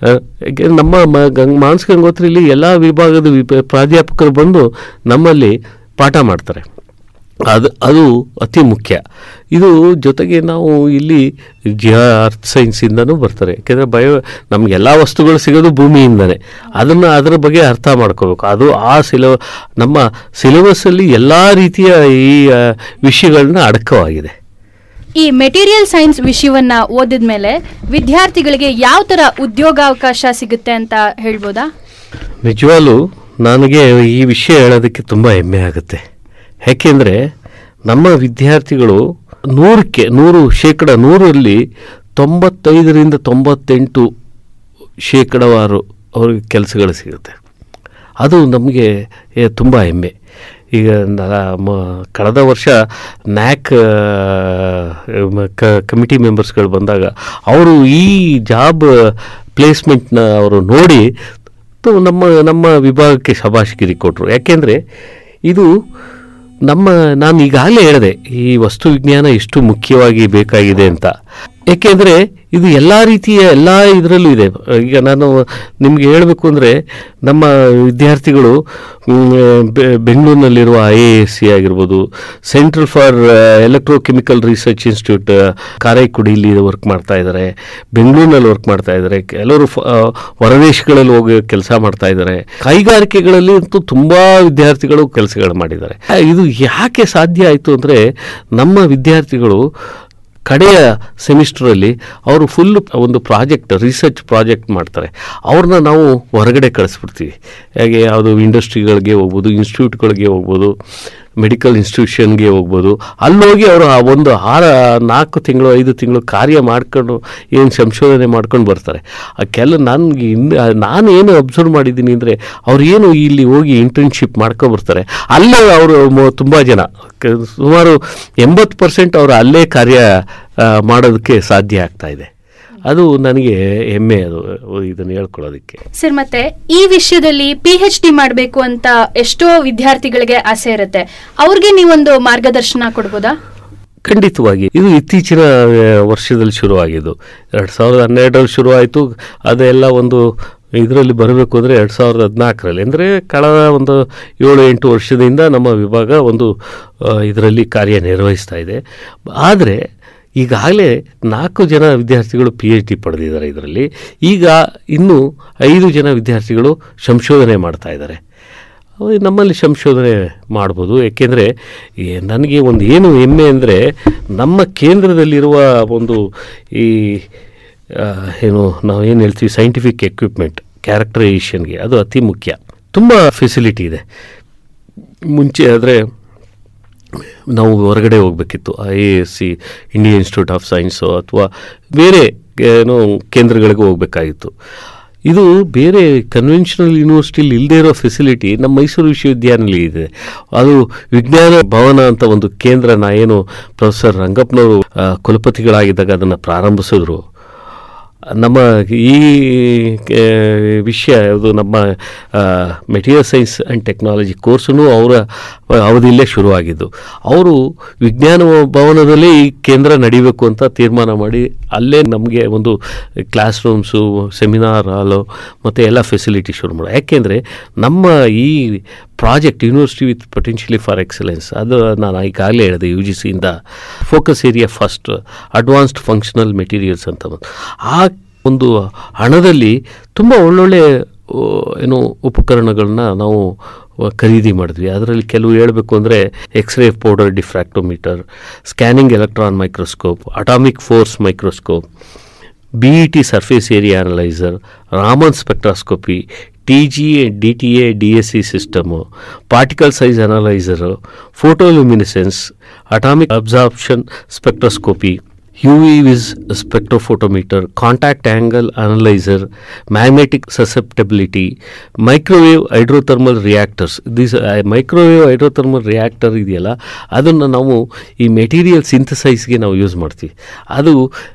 ಆ, ಯಾಕೆ ನಮ್ಮ ಮ- ಗಂಗ್ ಮಾನಸ ಗಂಗೋತ್ರಿಲಿ ಎಲ್ಲ ವಿಭಾಗದ ವಿಪ- ಪ್ರಾಧ್ಯಾಪಕರು ಬಂದು ನಮ್ಮಲ್ಲಿ ಪಾಠ ಮಾಡ್ತಾರೆ ಅದು ಅದು ಅತಿ ಮುಖ್ಯ ಇದು ಜೊತೆಗೆ ನಾವು ಇಲ್ಲಿ ಜಿಯ ಅರ್ತ್ ಸೈನ್ಸಿಂದನೂ ಬರ್ತಾರೆ ಯಾಕೆಂದರೆ ಬಯೋ ನಮ್ಗೆ ಎಲ್ಲ ವಸ್ತುಗಳು ಸಿಗೋದು ಭೂಮಿಯಿಂದನೇ ಅದನ್ನು ಅದರ ಬಗ್ಗೆ ಅರ್ಥ ಮಾಡ್ಕೋಬೇಕು ಅದು ಆ ಸಿಲ ನಮ್ಮ ಸಿಲೆಬಸ್ಸಲ್ಲಿ ಎಲ್ಲ ರೀತಿಯ ಈ ಆ, ವಿಷಯಗಳನ್ನ ಅಡಕವಾಗಿದೆ ಈ ಮೆಟೀರಿಯಲ್ ಸೈನ್ಸ್ ವಿಷಯವನ್ನ ಓದಿದ ಮೇಲೆ ವಿದ್ಯಾರ್ಥಿಗಳಿಗೆ ಯಾವ ತರ ಉದ್ಯೋಗಾವಕಾಶ ಸಿಗುತ್ತೆ ಅಂತ ಹೇಳ್ಬೋದಾ ನಿಜವಾಗ್ಲೂ ನನಗೆ ಈ ವಿಷಯ ಹೇಳೋದಕ್ಕೆ ತುಂಬ ಹೆಮ್ಮೆ ಆಗುತ್ತೆ ಯಾಕೆಂದರೆ ನಮ್ಮ ವಿದ್ಯಾರ್ಥಿಗಳು ನೂರಕ್ಕೆ ನೂರು ಶೇಕಡ ನೂರಲ್ಲಿ ತೊಂಬತ್ತೈದರಿಂದ ತೊಂಬತ್ತೆಂಟು ಶೇಕಡವಾರು ಅವ್ರಿಗೆ ಕೆಲಸಗಳು ಸಿಗುತ್ತೆ ಅದು ನಮಗೆ ತುಂಬ ಹೆಮ್ಮೆ ಈಗ ನ- ಮ- ಕಳೆದ ವರ್ಷ ನ್ಯಾಕ್ ಕಮಿಟಿ ಮೆಂಬರ್ಸ್ಗಳು ಬಂದಾಗ ಅವರು ಈ ಜಾಬ್ ಪ್ಲೇಸ್ಮೆಂಟ್ನ ಅವರು ನೋಡಿ ತು- ನಮ್ಮ ನಮ್ಮ ವಿಭಾಗಕ್ಕೆ ಶಬಾಷ್ಗಿರಿ ಕೊಟ್ಟರು ಯಾಕೆಂದರೆ ಇದು ನಮ್ಮ ನಾನು ಈಗಾಗಲೇ ಹೇಳಿದೆ ಈ ವಸ್ತು ವಿಜ್ಞಾನ ಎಷ್ಟು ಮುಖ್ಯವಾಗಿ ಬೇಕಾಗಿದೆ ಅಂತ ಏಕೆಂದರೆ ಇದು ಎಲ್ಲ ರೀತಿಯ ಎಲ್ಲ ಇದರಲ್ಲೂ ಇದೆ ಈಗ ನಾನು ನಿಮಗೆ ಹೇಳಬೇಕು ಅಂದರೆ ನಮ್ಮ ವಿದ್ಯಾರ್ಥಿಗಳು ಮ್, ಬೆ- ಬೆಂಗಳೂರಿನಲ್ಲಿರುವ ಐ ಎ ಎಸ್ ಸಿ ಆಗಿರ್ಬೋದು central for electrochemical research institute ಕಾರೈಕುಡಿಲಿ ವರ್ಕ್ ಮಾಡ್ತಾ ಇದ್ದಾರೆ ಬೆಂಗಳೂರಿನಲ್ಲಿ ವರ್ಕ್ ಮಾಡ್ತಾ ಇದ್ದಾರೆ ಕೆಲವರು ಫ- ಆ, ಹೊರದೇಶಗಳಲ್ಲಿ ಹೋಗಿ ಕೆಲಸ ಮಾಡ್ತಾ ಇದ್ದಾರೆ ಕೈಗಾರಿಕೆಗಳಲ್ಲಿ ಅಂತೂ ತುಂಬ ವಿದ್ಯಾರ್ಥಿಗಳು ಕೆಲಸಗಳು ಮಾಡಿದ್ದಾರೆ ಆ, ಇದು ಯಾಕೆ ಸಾಧ್ಯ ಆಯಿತು ಅಂದರೆ ನಮ್ಮ ವಿದ್ಯಾರ್ಥಿಗಳು ಕಡೆಯ ಸೆಮಿಸ್ಟ್ರಲ್ಲಿ ಅವರು ಫುಲ್ ಒಂದು ಪ್ರಾಜೆಕ್ಟ್ ರಿಸರ್ಚ್ ಪ್ರಾಜೆಕ್ಟ್ ಮಾಡ್ತಾರೆ ಅವ್ರನ್ನ ನಾವು ಹೊರಗಡೆ ಕಳಿಸ್ಬಿಡ್ತೀವಿ ಹೇಗೆ ಯಾವುದು ಇಂಡಸ್ಟ್ರಿಗಳಿಗೆ ಹೋಗ್ಬೋದು ಇನ್ಸ್ಟಿಟ್ಯೂಟ್ಗಳಿಗೆ ಹೋಗ್ಬೋದು ಮೆಡಿಕಲ್ ಇನ್ಸ್ಟಿಟ್ಯೂಷನ್ಗೆ ಹೋಗ್ಬೋದು ಅಲ್ಲೋಗಿ ಅವರು ಆ ಒಂದು ಆರ ನಾಲ್ಕು ತಿಂಗಳು ಐದು ತಿಂಗಳು ಕಾರ್ಯ ಮಾಡ್ಕೊಂಡು ಏನು ಸಂಶೋಧನೆ ಮಾಡ್ಕೊಂಡು ಬರ್ತಾರೆ ಆ ಕೆಲ ನನಗೆ ಇನ್ನು ನಾನು ಏನು ಅಬ್ಸರ್ವ್ ಮಾಡಿದ್ದೀನಿ ಅಂದರೆ ಅವ್ರು ಏನು ಇಲ್ಲಿ ಹೋಗಿ ಇಂಟರ್ನ್ಶಿಪ್ ಮಾಡ್ಕೊಬರ್ತಾರೆ ಅಲ್ಲೇ ಅವರು ತುಂಬ ಜನ ಕ- ಸುಮಾರು ಎಂಬತ್ತು ಪರ್ಸೆಂಟ್ ಅವರು ಅಲ್ಲೇ ಕಾರ್ಯ ಆ, ಮಾಡೋದಕ್ಕೆ ಸಾಧ್ಯ ಆಗ್ತಾ ಇದೆ ಅದು ನನಗೆ ಹೆಮ್ಮೆ ಅದು ಇದನ್ನು ಹೇಳ್ಕೊಳ್ಳೋದಕ್ಕೆ ಸರ್ ಮತ್ತೆ ಈ ವಿಷಯದಲ್ಲಿ ಪಿ ಎಚ್ ಡಿ ಮಾಡಬೇಕು ಅಂತ ಎಷ್ಟೋ ವಿದ್ಯಾರ್ಥಿಗಳಿಗೆ ಆಸೆ ಇರುತ್ತೆ ಅವ್ರಿಗೆ ನೀವೊಂದು ಮಾರ್ಗದರ್ಶನ ಕೊಡ್ಬೋದಾ ಖಂಡಿತವಾಗಿ ಇದು ಇತ್ತೀಚಿನ ಆ, ವರ್ಷದಲ್ಲಿ ಶುರುವಾಗಿದ್ದು ಎರಡು ಸಾವಿರದ ಹನ್ನೆರಡರಲ್ಲಿ ಶುರುವಾಯಿತು ಅದೆಲ್ಲ ಒಂದು ಇದರಲ್ಲಿ ಬರಬೇಕು ಅಂದರೆ ಎರಡು ಸಾವಿರದ ಹದಿನಾಲ್ಕರಲ್ಲಿ ಅಂದರೆ ಕಳೆದ ಒಂದು ಏಳು ಎಂಟು ವರ್ಷದಿಂದ ನಮ್ಮ ವಿಭಾಗ ಒಂದು ಇದರಲ್ಲಿ ಕಾರ್ಯನಿರ್ವಹಿಸ್ತಾ ಇದೆ ಆದರೆ ಈಗಾಗಲೇ ನಾಲ್ಕು ಜನ ವಿದ್ಯಾರ್ಥಿಗಳು ಪಿ ಎಚ್ ಡಿ ಪಡೆದಿದ್ದಾರೆ ಇದರಲ್ಲಿ ಈಗ ಇನ್ನೂ ಐದು ಜನ ವಿದ್ಯಾರ್ಥಿಗಳು ಸಂಶೋಧನೆ ಮಾಡ್ತಾ ಇದ್ದಾರೆ ಅವು ನಮ್ಮಲ್ಲಿ ಸಂಶೋಧನೆ ಮಾಡ್ಬೋದು ಏಕೆಂದರೆ ನನಗೆ ಒಂದು ಏನು ಹೆಮ್ಮೆ ಅಂದರೆ ನಮ್ಮ ಕೇಂದ್ರದಲ್ಲಿರುವ ಒಂದು ಈ ಆ, ಏನು ನಾವು ಏನು ಹೇಳ್ತೀವಿ ಸೈಂಟಿಫಿಕ್ ಎಕ್ವಿಪ್ಮೆಂಟ್ ಕ್ಯಾರೆಕ್ಟರೈಸೇಷನ್ಗೆ ಅದು ಅತಿ ಮುಖ್ಯ ತುಂಬ ಫೆಸಿಲಿಟಿ ಇದೆ ಮುಂಚೆ ಆದರೆ ನಾವು ಹೊರಗಡೆ ಹೋಗಬೇಕಿತ್ತು I A S C Indian institute of science ಅಥವಾ ಬೇರೆ ಏನು ಕೇಂದ್ರಗಳಿಗೆ ಹೋಗಬೇಕಾಗಿತ್ತು ಇದು ಬೇರೆ ಕನ್ವೆನ್ಷನಲ್ ಯೂನಿವರ್ಸಿಟಿಲಿ ಇಲ್ಲದೇ ಇರೋ ಫೆಸಿಲಿಟಿ ನಮ್ಮ ಮೈಸೂರು ವಿಶ್ವವಿದ್ಯಾನಿಲಯ ಇದೆ ಅದು ವಿಜ್ಞಾನ ಭವನ ಅಂತ ಒಂದು ಕೇಂದ್ರನ ಏನು ಪ್ರೊಫೆಸರ್ ರಂಗಪ್ಪನವರು ಆ, ಕುಲಪತಿಗಳಾಗಿದ್ದಾಗ ಅದನ್ನು ಪ್ರಾರಂಭಿಸಿದ್ರು ನಮ್ಮ ಈ ಆ, ವಿಷಯ ಅದು ನಮ್ಮ ಮೆಟೀರಿಯಲ್ ಸೈನ್ಸ್ ಆ್ಯಂಡ್ ಟೆಕ್ನಾಲಜಿ ಕೋರ್ಸೂ ಅವರ ಅವಧಿಯಲ್ಲೇ ಶುರುವಾಗಿದ್ದು ಅವರು ವಿಜ್ಞಾನ ಭವನದಲ್ಲೇ ಈ ಕೇಂದ್ರ ನಡಿಬೇಕು ಅಂತ ತೀರ್ಮಾನ ಮಾಡಿ ಅಲ್ಲೇ ನಮಗೆ ಒಂದು ಕ್ಲಾಸ್ ರೂಮ್ಸು ಸೆಮಿನಾರ್ ಹಾಲು ಮತ್ತು ಎಲ್ಲ ಫೆಸಿಲಿಟಿ ಶುರು ಮಾಡಿ ಯಾಕೆಂದರೆ ನಮ್ಮ ಈ project university with potentially for excellence ಅದು ನಾನು ಈಗಾಗಲೇ ಹೇಳಿದೆ ಯು ಜಿ ಸಿಯಿಂದ focus area first advanced functional materials ಅಂತ ಬಂತು. ಆ ಒಂದು ಹಣದಲ್ಲಿ ತುಂಬ ಒಳ್ಳೊಳ್ಳೆ ಆ, ಏನು ಉಪಕರಣಗಳನ್ನ ನಾವು ಆ, ಖರೀದಿ ಮಾಡಿದ್ವಿ ಅದರಲ್ಲಿ ಕೆಲವು ಹೇಳಬೇಕು ಅಂದರೆ x ray powder diffractometer scanning electron microscope atomic force microscope B E T surface area analyser Raman spectroscopy T G D T A D S C system particle size analyser photoluminescence atomic absorption spectroscopy U V vis spectrophotometer contact angle analyser magnetic susceptibility microwave hydrothermal reactors this microwave hydrothermal reactor ಇದೆಯಲ್ಲ ಅದನ್ನು ನಾವು ಈ material ಸಿಂಥಸೈಸ್ಗೆ ನಾವು use ಮಾಡ್ತೀವಿ ಅದು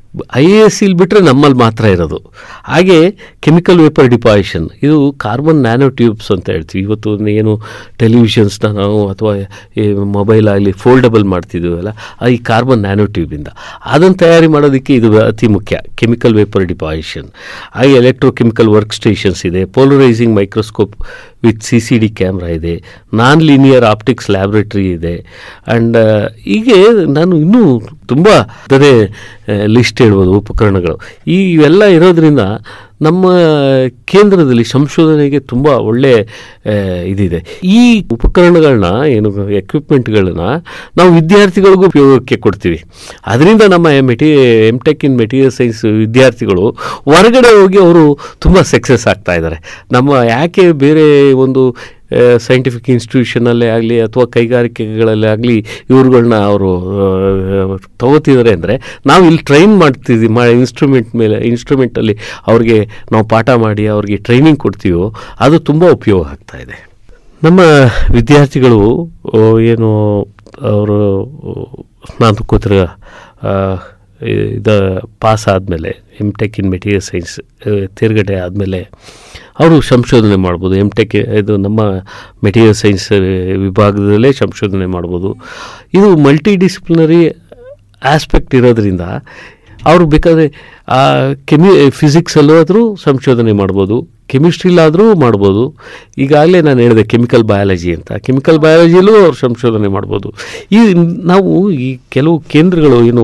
I A S ಇಲ್ಲಿ ಬಿಟ್ಟರೆ ನಮ್ಮಲ್ಲಿ ಮಾತ್ರ ಇರೋದು ಹಾಗೆ ಕೆಮಿಕಲ್ ವೇಪರ್ ಡಿಪಾಯಿಷನ್ ಇದು ಕಾರ್ಬನ್ ನ್ಯಾನೋ ಟ್ಯೂಬ್ಸ್ ಅಂತ ಹೇಳ್ತೀವಿ ಇವತ್ತು ಏನು ಟೆಲಿವಿಷನ್ಸ್ನ ನಾವು ಅಥವಾ ಈ ಮೊಬೈಲ್ ಆಗಲಿ ಫೋಲ್ಡಬಲ್ ಮಾಡ್ತಿದ್ದೀವಲ್ಲ ಆ ಈ ಕಾರ್ಬನ್ ನ್ಯಾನೋ ಟ್ಯೂಬಿಂದ ಅದನ್ನು ತಯಾರಿ ಮಾಡೋದಕ್ಕೆ ಇದು ಅತಿ ಮುಖ್ಯ ಕೆಮಿಕಲ್ ವೇಪರ್ ಡಿಪಾಯಿಷನ್ ಹಾಗೆ ಎಲೆಕ್ಟ್ರೋ ಕೆಮಿಕಲ್ ವರ್ಕ್ ಸ್ಟೇಷನ್ಸ್ ಇದೆ polarising microscope with C C D camera ಇದೆ ನಾನ್ ಲೀನಿಯರ್ ಆಪ್ಟಿಕ್ಸ್ ಲ್ಯಾಬ್ರೇಟರಿ ಇದೆ ಆ್ಯಂಡ್ ಹೀಗೆ ನಾನು ಇನ್ನೂ ತುಂಬ ಅದೇ ಲಿಸ್ಟ್ ಹೇಳ್ಬೋದು ಉಪಕರಣಗಳು ಈ ಇವೆಲ್ಲ ಇರೋದ್ರಿಂದ ನಮ್ಮ ಕೇಂದ್ರದಲ್ಲಿ ಸಂಶೋಧನೆಗೆ ತುಂಬ ಒಳ್ಳೆ ಆ, ಇದಿದೆ ಈ ಉಪಕರಣಗಳನ್ನ ಏನು ಎಕ್ವಿಪ್ಮೆಂಟ್ಗಳನ್ನ ನಾವು ವಿದ್ಯಾರ್ಥಿಗಳಿಗೂ ಉಪಯೋಗಕ್ಕೆ ಕೊಡ್ತೀವಿ ಅದರಿಂದ ನಮ್ಮ ಮೆಟಿ M tech in material science ವಿದ್ಯಾರ್ಥಿಗಳು ಹೊರಗಡೆ ಹೋಗಿ ಅವರು ತುಂಬ ಸಕ್ಸಸ್ ಆಗ್ತಾ ಇದ್ದಾರೆ ನಮ್ಮ ಯಾಕೆ ಬೇರೆ ಒಂದು ಸೈಂಟಿಫಿಕ್ ಇನ್ಸ್ಟಿಟ್ಯೂಷನಲ್ಲೇ ಆಗಲಿ ಅಥವಾ ಕೈಗಾರಿಕೆಗಳಲ್ಲೇ ಆಗಲಿ ಇವ್ರುಗಳನ್ನ ಅವರು ತಗೋತಿದ್ದಾರೆ ಅಂದರೆ ನಾವು ಇಲ್ಲಿ ಟ್ರೈನ್ ಮಾಡ್ತಿದ್ವಿ ಮಾ ಇನ್ಸ್ಟ್ರೂಮೆಂಟ್ ಮೇಲೆ ಇನ್ಸ್ಟ್ರೂಮೆಂಟಲ್ಲಿ ಅವ್ರಿಗೆ ನಾವು ಪಾಠ ಮಾಡಿ ಅವ್ರಿಗೆ ಟ್ರೈನಿಂಗ್ ಕೊಡ್ತೀವೋ ಅದು ತುಂಬ ಉಪಯೋಗ ಆಗ್ತಾ ಇದೆ ನಮ್ಮ ವಿದ್ಯಾರ್ಥಿಗಳು ಆ, ಏನು ಅವರು ಸ್ನಾತಕೋತ್ತರ ಆ, ಇದು ಪಾಸ್ ಆದಮೇಲೆ M tech in material science ತೇರ್ಗಡೆ ಆದಮೇಲೆ ಅವರು ಸಂಶೋಧನೆ ಮಾಡ್ಬೋದು ಎಮ್ ಟೆಕ್ ಇದು ನಮ್ಮ ಮೆಟೀರಿಯಲ್ ಸೈನ್ಸ್ ವಿಭಾಗದಲ್ಲೇ ಸಂಶೋಧನೆ ಮಾಡ್ಬೋದು ಇದು ಮಲ್ಟಿ ಡಿಸಿಪ್ಲಿನರಿ ಆಸ್ಪೆಕ್ಟ್ ಇರೋದ್ರಿಂದ ಅವರು ಬೇಕಾದರೆ ಆ ಕೆಮಿ ಫಿಸಿಕ್ಸಲ್ಲೂ ಆದರೂ ಸಂಶೋಧನೆ ಮಾಡ್ಬೋದು ಕೆಮಿಸ್ಟ್ರಿಲಾದರೂ ಮಾಡ್ಬೋದು ಈಗಾಗಲೇ ನಾನು ಹೇಳಿದೆ ಕೆಮಿಕಲ್ ಬಯಾಲಜಿ ಅಂತ ಕೆಮಿಕಲ್ ಬಯಾಲಜಿಲೂ ಅವ್ರು ಸಂಶೋಧನೆ ಮಾಡ್ಬೋದು ಈ ನಾವು ಈ ಕೆಲವು ಕೇಂದ್ರಗಳು ಏನು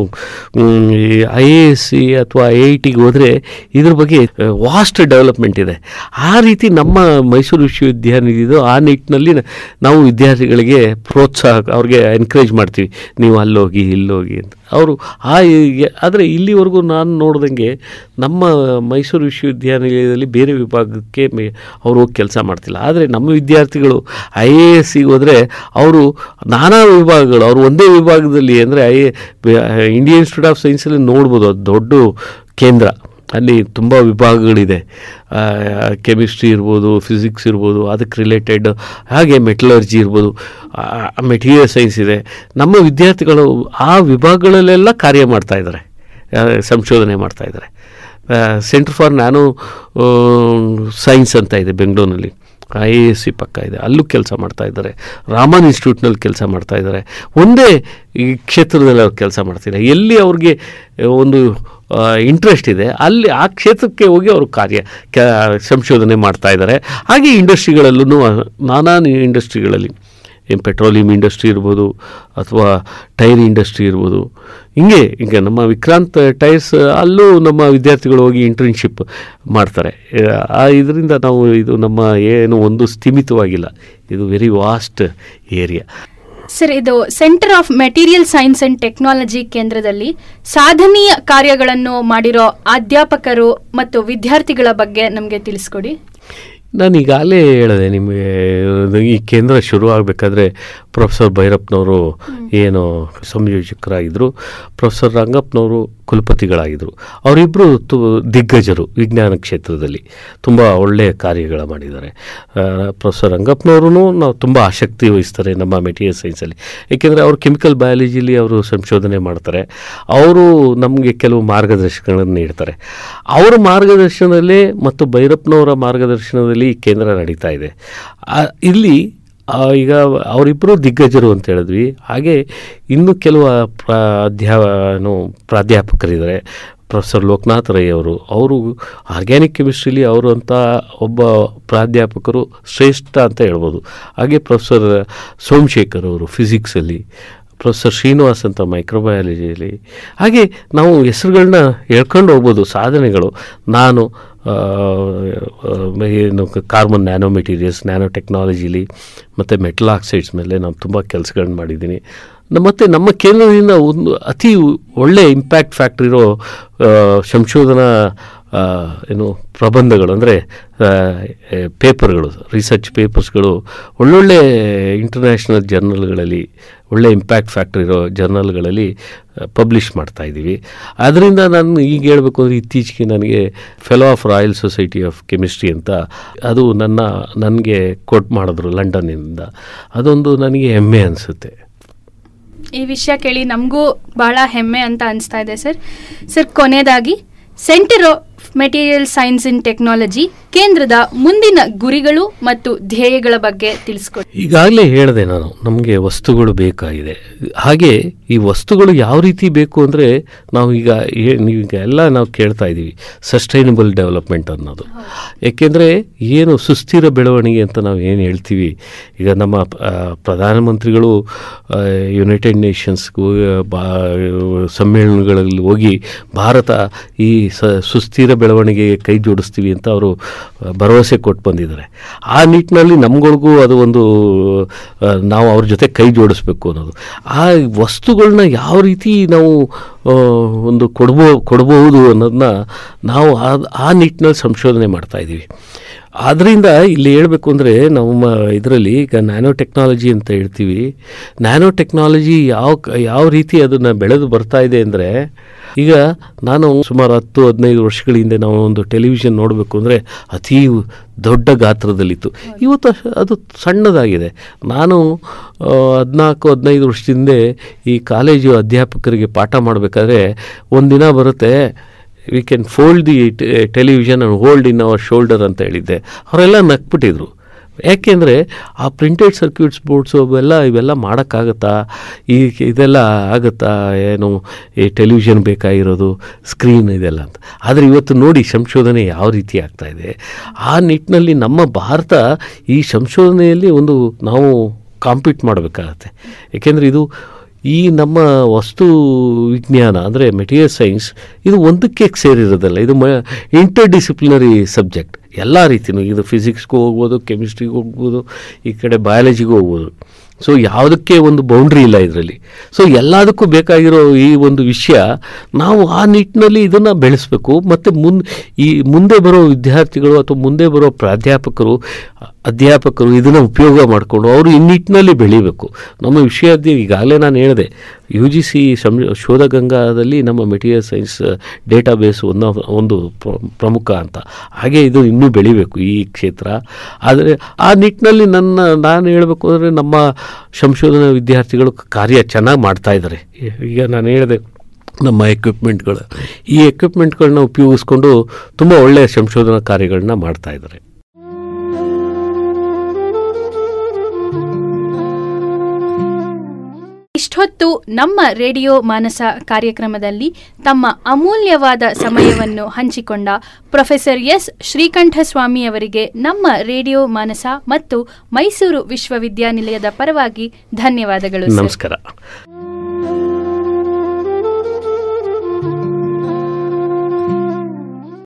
ಐ ಎ ಎಸ್ ಸಿ ಅಥವಾ ಐ ಐ ಟಿಗೆ ಹೋದರೆ ಇದ್ರ ಬಗ್ಗೆ ವಾಸ್ಟ್ ಡೆವಲಪ್ಮೆಂಟ್ ಇದೆ ಆ ರೀತಿ ನಮ್ಮ ಮೈಸೂರು ವಿಶ್ವವಿದ್ಯಾನಿಲಯದು ಆ ನಿಟ್ಟಿನಲ್ಲಿ ನ- ನಾವು ವಿದ್ಯಾರ್ಥಿಗಳಿಗೆ ಪ್ರೋತ್ಸಾಹ ಅವ್ರಿಗೆ ಎನ್ಕರೇಜ್ ಮಾಡ್ತೀವಿ ನೀವು ಅಲ್ಲೋಗಿ ಇಲ್ಲೋಗಿ ಅಂತ ಅವರು ಆ ಆದರೆ ಇಲ್ಲಿವರೆಗೂ ನಾನು ನೋಡ್ದಂಗೆ ನಮ್ಮ ಮೈಸೂರು ವಿಶ್ವವಿದ್ಯಾನಿಲಯದಲ್ಲಿ ಬೇರೆ ವಿಭಾಗಕ್ಕೆ ಮೇ ಅವರು ಹೋಗಿ ಕೆಲಸ ಮಾಡ್ತಿಲ್ಲ ಆದರೆ ನಮ್ಮ ವಿದ್ಯಾರ್ಥಿಗಳು ಐ ಎ ಎಸ್ಸಿಗೆ ಹೋದರೆ ಅವರು ನಾನಾ ವಿಭಾಗಗಳು ಅವರು ಒಂದೇ ವಿಭಾಗದಲ್ಲಿ ಅಂದರೆ ಐ ಇಂಡಿಯನ್ ಇನ್ಸ್ಟಿಟ್ಯೂಟ್ ಆಫ್ ಸೈನ್ಸಲ್ಲಿ ನೋಡ್ಬೋದು ಅದು ದೊಡ್ಡ ಕೇಂದ್ರ ಅಲ್ಲಿ ತುಂಬ ವಿಭಾಗಗಳಿದೆ ಕೆಮಿಸ್ಟ್ರಿ ಇರ್ಬೋದು ಫಿಸಿಕ್ಸ್ ಇರ್ಬೋದು ಅದಕ್ಕೆ ರಿಲೇಟೆಡ್ ಹಾಗೆ ಮೆಟಲರ್ಜಿ ಇರ್ಬೋದು ಮೆಟೀರಿಯಲ್ ಸೈನ್ಸ್ ಇದೆ ನಮ್ಮ ವಿದ್ಯಾರ್ಥಿಗಳು ಆ ವಿಭಾಗಗಳಲ್ಲೆಲ್ಲ ಕಾರ್ಯ ಮಾಡ್ತಾ ಇದ್ದಾರೆ ಆ, ಸಂಶೋಧನೆ ಮಾಡ್ತಾ ಇದ್ದಾರೆ ಸೆಂಟರ್ ಫಾರ್ ನ್ಯಾನೋ ಸೈನ್ಸ್ ಅಂತ ಇದೆ ಬೆಂಗಳೂರಿನಲ್ಲಿ ಐ ಎ ಎಸ್ ಸಿ ಪಕ್ಕ ಇದೆ ಅಲ್ಲೂ ಕೆಲಸ ಮಾಡ್ತಾ ಇದ್ದಾರೆ ರಾಮನ್ ಇನ್ಸ್ಟಿಟ್ಯೂಟ್ನಲ್ಲಿ ಕೆಲಸ ಮಾಡ್ತಾ ಇದ್ದಾರೆ ಒಂದೇ ಈ ಕ್ಷೇತ್ರದಲ್ಲಿ ಅವ್ರು ಕೆಲಸ ಮಾಡ್ತಿದ್ದಾರೆ ಎಲ್ಲಿ ಅವ್ರಿಗೆ ಒಂದು ಇಂಟ್ರೆಸ್ಟ್ ಇದೆ ಅಲ್ಲಿ ಆ ಕ್ಷೇತ್ರಕ್ಕೆ ಹೋಗಿ ಅವರು ಕಾರ್ಯ ಕ ಸಂಶೋಧನೆ ಮಾಡ್ತಾ ಇದ್ದಾರೆ ಹಾಗೆ ಇಂಡಸ್ಟ್ರಿಗಳಲ್ಲೂ ನಾನಾ ಇಂಡಸ್ಟ್ರಿಗಳಲ್ಲಿ ಏನು ಪೆಟ್ರೋಲಿಯಂ ಇಂಡಸ್ಟ್ರಿ ಇರ್ಬೋದು ಅಥವಾ ಟೈರ್ ಇಂಡಸ್ಟ್ರಿ ಇರ್ಬೋದು ಹಿಂಗೆ ಈಗ ನಮ್ಮ ವಿಕ್ರಾಂತ್ ಟೈರ್ಸ್ ಅಲ್ಲೂ ನಮ್ಮ ವಿದ್ಯಾರ್ಥಿಗಳು ಹೋಗಿ ಇಂಟರ್ನ್ಶಿಪ್ ಮಾಡ್ತಾರೆ ಆ ಇದರಿಂದ ನಾವು ಇದು ನಮ್ಮ ಏನು ಒಂದು ಸ್ಥಿಮಿತವಾಗಿಲ್ಲ ಇದು ವೆರಿ ವಾಸ್ಟ್ ಏರಿಯಾ ಸರ್ ಇದು centre of material science and technology ಕೇಂದ್ರದಲ್ಲಿ ಸಾಧನೀಯ ಕಾರ್ಯಗಳನ್ನು ಮಾಡಿರೋ ಅಧ್ಯಾಪಕರು ಮತ್ತು ವಿದ್ಯಾರ್ಥಿಗಳ ಬಗ್ಗೆ ನಮಗೆ ತಿಳಿಸ್ಕೊಡಿ ನಾನು ಈಗಾಗಲೇ ಹೇಳಿದೆ ನಿಮಗೆ ಈ ಕೇಂದ್ರ ಶುರು ಆಗಬೇಕಾದ್ರೆ ಪ್ರೊಫೆಸರ್ ಭೈರಪ್ಪನವರು ಏನು ಸಂಯೋಜಕರಾಗಿದ್ದರು ಪ್ರೊಫೆಸರ್ ರಂಗಪ್ಪನವರು ಕುಲಪತಿಗಳಾಗಿದ್ದರು ಅವರಿಬ್ಬರು ತು ದಿಗ್ಗಜರು ವಿಜ್ಞಾನ ಕ್ಷೇತ್ರದಲ್ಲಿ ತುಂಬ ಒಳ್ಳೆಯ ಕಾರ್ಯಗಳ ಮಾಡಿದ್ದಾರೆ ಆ, ಪ್ರೊಫೆಸರ್ ರಂಗಪ್ಪನವರು ನಾವು ತುಂಬ ಆಸಕ್ತಿ ವಹಿಸ್ತಾರೆ ನಮ್ಮ ಮೆಟೀರಿಯಲ್ ಸೈನ್ಸಲ್ಲಿ ಏಕೆಂದರೆ ಅವರು ಕೆಮಿಕಲ್ ಬಯಾಲಜಿಲಿ ಅವರು ಸಂಶೋಧನೆ ಮಾಡ್ತಾರೆ ಅವರು ನಮಗೆ ಕೆಲವು ಮಾರ್ಗದರ್ಶನಗಳನ್ನು ನೀಡ್ತಾರೆ ಅವರ ಮಾರ್ಗದರ್ಶನದಲ್ಲೇ ಮತ್ತು ಭೈರಪ್ಪನವರ ಮಾರ್ಗದರ್ಶನದಲ್ಲಿ ಈ ಕೇಂದ್ರ ನಡೀತಾ ಇದೆ ಆ, ಇಲ್ಲಿ ಆ, ಈಗ ಅವರಿಬ್ಬರು ದಿಗ್ಗಜರು ಅಂತ ಹೇಳಿದ್ವಿ ಹಾಗೆ ಇನ್ನು ಕೆಲವು ಪ್ರಾ ಅಧ್ಯಾ ಏನು ಪ್ರಾಧ್ಯಾಪಕರಿದ್ದಾರೆ ಪ್ರೊಫೆಸರ್ ಲೋಕನಾಥ್ ರೈ ಅವರು ಅವರು ಆರ್ಗ್ಯಾನಿಕ್ ಕೆಮಿಸ್ಟ್ರಿಲಿ ಅವರು ಅಂತ ಒಬ್ಬ ಪ್ರಾಧ್ಯಾಪಕರು ಶ್ರೇಷ್ಠ ಅಂತ ಹೇಳ್ಬೋದು ಹಾಗೆ ಪ್ರೊಫೆಸರ್ ಸೋಮಶೇಖರ್ ಅವರು ಫಿಸಿಕ್ಸಲ್ಲಿ ಪ್ರೊಫೆಸರ್ ಶ್ರೀನಿವಾಸ್ ಅಂತ ಮೈಕ್ರೋಬಯಾಲಜಿಯಲ್ಲಿ ಹಾಗೆ ನಾವು ಹೆಸರುಗಳನ್ನ ಹೇಳ್ಕೊಂಡು ಹೋಗ್ಬೋದು ಸಾಧನೆಗಳು ನಾನು ಆ, ಆ, ಏನು ಕಾರ್ಬನ್ ನ್ಯಾನೋ ಮೆಟೀರಿಯಲ್ಸ್ ನ್ಯಾನೋ ಟೆಕ್ನಾಲಜಿಲಿ ಮತ್ತು ಮೆಟಲ್ ಆಕ್ಸೈಡ್ಸ್ ಮೇಲೆ ನಾನು ತುಂಬ ಕೆಲಸಗಳನ್ನ ಮಾಡಿದ್ದೀನಿ ನ- ಮತ್ತು ನಮ್ಮ ಕೇಂದ್ರದಿಂದ ಒಂದು ಅತಿ ಒಳ್ಳೆಯ ಇಂಪ್ಯಾಕ್ಟ್ ಫ್ಯಾಕ್ಟ್ರಿ ಇರೋ ಆ, ಸಂಶೋಧನಾ ಆ, ಏನು ಪ್ರಬಂಧಗಳು ಅಂದರೆ ಪೇಪರ್ಗಳು ರಿಸರ್ಚ್ ಪೇಪರ್ಸ್ಗಳು ಒಳ್ಳೊಳ್ಳೆ ಇಂಟರ್ನ್ಯಾಷನಲ್ ಜರ್ನಲ್ಗಳಲ್ಲಿ ಒಳ್ಳೆ ಇಂಪ್ಯಾಕ್ಟ್ ಫ್ಯಾಕ್ಟ್ರಿ ಇರೋ ಜರ್ನಲ್ಗಳಲ್ಲಿ ಪಬ್ಲಿಷ್ ಮಾಡ್ತಾ ಇದ್ದೀವಿ ಅದರಿಂದ ನಾನು ಈಗ ಹೇಳಬೇಕು ಅಂದರೆ ಇತ್ತೀಚೆಗೆ ನನಗೆ fellow of royal society of chemistry ಅಂತ ಅದು ನನ್ನ ನನಗೆ ಕೊಟ್ ಮಾಡಿದ್ರು ಲಂಡನ್ನಿಂದ ಅದೊಂದು ನನಗೆ ಹೆಮ್ಮೆ ಅನಿಸುತ್ತೆ ಈ ವಿಷಯ ಕೇಳಿ ನಮಗೂ ಬಹಳ ಹೆಮ್ಮೆ ಅಂತ ಅನಿಸ್ತಾ ಇದೆ ಸರ್ ಸರ್ ಕೊನೆಯದಾಗಿ centre of material science in technology ಕೇಂದ್ರದ ಮುಂದಿನ ಗುರಿಗಳು ಮತ್ತು ಧ್ಯೇಯಗಳ ಬಗ್ಗೆ ತಿಳಿಸ್ಕೊಡಿ ಈಗಾಗಲೇ ಹೇಳಿದೆ ನಾನು ನಮಗೆ ವಸ್ತುಗಳು ಬೇಕಾಗಿದೆ ಹಾಗೆ ಈ ವಸ್ತುಗಳು ಯಾವ ರೀತಿ ಬೇಕು ಅಂದರೆ ನಾವು ಈಗ ಏ- ನೀವೀಗ ಎಲ್ಲ ನಾವು ಕೇಳ್ತಾ ಇದ್ದೀವಿ ಸಸ್ಟೈನಬಲ್ ಡೆವಲಪ್ಮೆಂಟ್ ಅನ್ನೋದು ಏಕೆಂದರೆ ಏನು ಸುಸ್ಥಿರ ಬೆಳವಣಿಗೆ ಅಂತ ನಾವು ಏನು ಹೇಳ್ತೀವಿ ಈಗ ನಮ್ಮ ಆ, ಪ್ರಧಾನಮಂತ್ರಿಗಳು ಆ, ಯುನೈಟೆಡ್ ನೇಷನ್ಸ್ಗೂ ಆ, ಬಾ ಸಮ್ಮೇಳನಗಳಲ್ಲಿ ಹೋಗಿ ಭಾರತ ಈ ಸ ಸುಸ್ಥಿರ ಬೆಳವಣಿಗೆಗೆ ಕೈ ಜೋಡಿಸ್ತೀವಿ ಅಂತ ಅವರು ಆ, ಭರವಸೆ ಕೊಟ್ಟು ಬಂದಿದ್ದಾರೆ ಆ ನಿಟ್ಟಿನಲ್ಲಿ ನಮ್ಗಳಿಗೂ ಅದು ಒಂದು ಆ, ನಾವು ಅವ್ರ ಜೊತೆ ಕೈ ಜೋಡಿಸ್ಬೇಕು ಅನ್ನೋದು ಆ ವಸ್ತುಗಳನ್ನ ಯಾವ ರೀತಿ ನಾವು ಆ, ಒಂದು ಕೊಡ್ಬೋ ಕೊಡ್ಬೋದು ಅನ್ನೋದನ್ನ ನಾವು ಆ ಆ ನಿಟ್ಟಿನಲ್ಲಿ ಸಂಶೋಧನೆ ಮಾಡ್ತಾ ಇದ್ದೀವಿ ಆದ್ದರಿಂದ ಇಲ್ಲಿ ಹೇಳಬೇಕು ಅಂದರೆ ನಮ್ಮ ಇದರಲ್ಲಿ ಈಗ ನ್ಯಾನೋ ಟೆಕ್ನಾಲಜಿ ಅಂತ ಹೇಳ್ತೀವಿ ನ್ಯಾನೋ ಟೆಕ್ನಾಲಜಿ ಯಾವ ಕ- ಯಾವ ರೀತಿ ಅದನ್ನು ಬೆಳೆದು ಬರ್ತಾ ಇದೆ ಅಂದರೆ ಈಗ ನಾನು ಸುಮಾರು ಹತ್ತು ಹದಿನೈದು ವರ್ಷಗಳ ಹಿಂದೆ ನಾವು ಒಂದು ಟೆಲಿವಿಷನ್ ನೋಡಬೇಕು ಅಂದರೆ ಅತೀ ದೊಡ್ಡ ಗಾತ್ರದಲ್ಲಿತ್ತು ಇವತ್ತು ಅಶ್- ಅದು ಸಣ್ಣದಾಗಿದೆ ನಾನು ಹದಿನಾಲ್ಕು ಹದಿನೈದು ವರ್ಷದಿಂದ ಈ ಕಾಲೇಜು ಅಧ್ಯಾಪಕರಿಗೆ ಪಾಠ ಮಾಡಬೇಕಾದ್ರೆ ಒಂದಿನ ಬರುತ್ತೆ we can fold the television and hold in our shoulder ಅಂತ ಹೇಳಿದ್ದೆ ಅವರೆಲ್ಲ ನಕ್ಬಿಟ್ಟಿದ್ರು ಯಾಕೆಂದರೆ ಆ ಪ್ರಿಂಟೆಡ್ ಸರ್ಕ್ಯೂಟ್ಸ್ ಬೋರ್ಡ್ಸು ಅವೆಲ್ಲ ಇವೆಲ್ಲ ಮಾಡೋಕ್ಕಾಗತ್ತಾ ಈ ಇದೆಲ್ಲ ಆಗುತ್ತಾ ಏನು ಈ ಟೆಲಿವಿಷನ್ ಬೇಕಾಗಿರೋದು ಸ್ಕ್ರೀನ್ ಇದೆಲ್ಲ ಅಂತ ಆದರೆ ಇವತ್ತು ನೋಡಿ ಸಂಶೋಧನೆ ಯಾವ ರೀತಿ ಆಗ್ತಾ ಇದೆ ಆ ನಿಟ್ಟಿನಲ್ಲಿ ನಮ್ಮ ಭಾರತ ಈ ಸಂಶೋಧನೆಯಲ್ಲಿ ಒಂದು ನಾವು ಕಾಂಪೀಟ್ ಮಾಡಬೇಕಾಗತ್ತೆ ಏಕೆಂದರೆ ಇದು ಈ ನಮ್ಮ ವಸ್ತು ವಿಜ್ಞಾನ ಅಂದರೆ ಮೆಟೀರಿಯಲ್ ಸೈನ್ಸ್ ಇದು ಒಂದಕ್ಕೆ ಸೇರಿರೋದಲ್ಲ ಇದು ಮ ಇಂಟರ್ ಡಿಸಿಪ್ಲಿನರಿ ಸಬ್ಜೆಕ್ಟ್ ಎಲ್ಲ ರೀತಿಯೂ ಇದು ಫಿಸಿಕ್ಸ್ಗೂ ಹೋಗ್ಬೋದು ಕೆಮಿಸ್ಟ್ರಿಗೂ ಹೋಗ್ಬೋದು ಈ ಕಡೆ ಬಯಾಲಜಿಗೂ ಹೋಗ್ಬೋದು ಸೊ ಯಾವುದಕ್ಕೆ ಒಂದು ಬೌಂಡ್ರಿ ಇಲ್ಲ ಇದರಲ್ಲಿ ಸೊ ಎಲ್ಲದಕ್ಕೂ ಬೇಕಾಗಿರೋ ಈ ಒಂದು ವಿಷಯ ನಾವು ಆ ನಿಟ್ಟಿನಲ್ಲಿ ಇದನ್ನು ಬೆಳೆಸಬೇಕು ಮತ್ತು ಮುನ್ ಈ ಮುಂದೆ ಬರೋ ವಿದ್ಯಾರ್ಥಿಗಳು ಅಥವಾ ಮುಂದೆ ಬರೋ ಪ್ರಾಧ್ಯಾಪಕರು ಅಧ್ಯಾಪಕರು ಇದನ್ನು ಉಪಯೋಗ ಮಾಡಿಕೊಂಡು ಅವರು ಈ ನಿಟ್ಟಿನಲ್ಲಿ ಬೆಳಿಬೇಕು ನಮ್ಮ ವಿಷಯದ ಈಗಾಗಲೇ ನಾನು ಹೇಳಿದೆ ಯು ಜಿ ಸಿ ಸಂ ಶೋಧಗಂಗಾದಲ್ಲಿ ನಮ್ಮ ಮೆಟೀರಿಯಲ್ ಸೈನ್ಸ್ ಡೇಟಾ ಬೇಸ್ ಒಂದು ಒಂದು ಪ್ರ- ಪ್ರಮುಖ ಅಂತ ಹಾಗೆ ಇದು ಇನ್ನೂ ಬೆಳಿಬೇಕು ಈ ಕ್ಷೇತ್ರ ಆದರೆ ಆ ನಿಟ್ಟಿನಲ್ಲಿ ನನ್ನ ನಾನು ಹೇಳಬೇಕು ಅಂದರೆ ನಮ್ಮ ಸಂಶೋಧನಾ ವಿದ್ಯಾರ್ಥಿಗಳು ಕಾರ್ಯ ಚೆನ್ನಾಗಿ ಮಾಡ್ತಾ ಇದ್ದಾರೆ ಈಗ ನಾನು ಹೇಳಿದೆ ನಮ್ಮ ಎಕ್ವಿಪ್ಮೆಂಟ್ಗಳು ಈ ಎಕ್ವಿಪ್ಮೆಂಟ್ಗಳನ್ನ ಉಪಯೋಗಿಸ್ಕೊಂಡು ತುಂಬ ಒಳ್ಳೆಯ ಸಂಶೋಧನಾ ಕಾರ್ಯಗಳನ್ನ ಮಾಡ್ತಾ ಇದ್ದಾರೆ ಇಷ್ಟೊತ್ತು ನಮ್ಮ ರೇಡಿಯೋ ಮಾನಸ ಕಾರ್ಯಕ್ರಮದಲ್ಲಿ ತಮ್ಮ ಅಮೂಲ್ಯವಾದ ಸಮಯವನ್ನು ಹಂಚಿಕೊಂಡ ಪ್ರೊಫೆಸರ್ ಎಸ್ ಶ್ರೀಕಂಠಸ್ವಾಮಿ ಅವರಿಗೆ ನಮ್ಮ ರೇಡಿಯೋ ಮಾನಸ ಮತ್ತು ಮೈಸೂರು ವಿಶ್ವವಿದ್ಯಾನಿಲಯದ ಪರವಾಗಿ ಧನ್ಯವಾದಗಳು ಸರ್. ನಮಸ್ಕಾರ